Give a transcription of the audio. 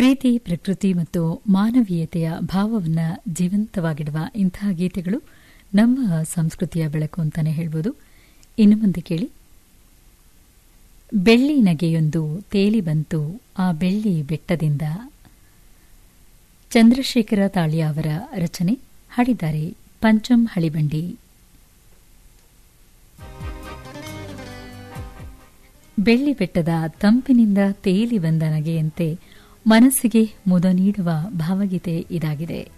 ಪ್ರೀತಿ ಪ್ರಕೃತಿ ಮತ್ತು ಮಾನವೀಯತೆಯ ಭಾವವನ್ನು ಜೀವಂತವಾಗಿಡುವ ಇಂತಹ ಗೀತೆಗಳು ನಮ್ಮ ಸಂಸ್ಕೃತಿಯ ಬೆಳಕು ಅಂತಾನೆ ಹೇಳ್ಬೋದು ಇನ್ನು ಮುಂದೆ ಕೇಳಿ ಬೆಳ್ಳಿ ನಗೆಯೊಂದು ತೇಲಿ ಬಂತು ಆ ಬೆಳ್ಳಿ ಬೆಟ್ಟದಿಂದ ಚಂದ್ರಶೇಖರ ತಾಳಿಯ ಅವರ ರಚನೆ ಹಾಡಿದ್ದಾರೆ ಪಂಚಂ ಹಳಿಬಂಡಿ ಬೆಳ್ಳಿ ಬೆಟ್ಟದ ತಂಪಿನಿಂದ ತೇಲಿ ಬಂದ ನಗೆಯಂತೆ ಮನಸ್ಸಿಗೆ ಮುದ ನೀಡುವ ಭಾವಗೀತೆ ಇದಾಗಿದೆ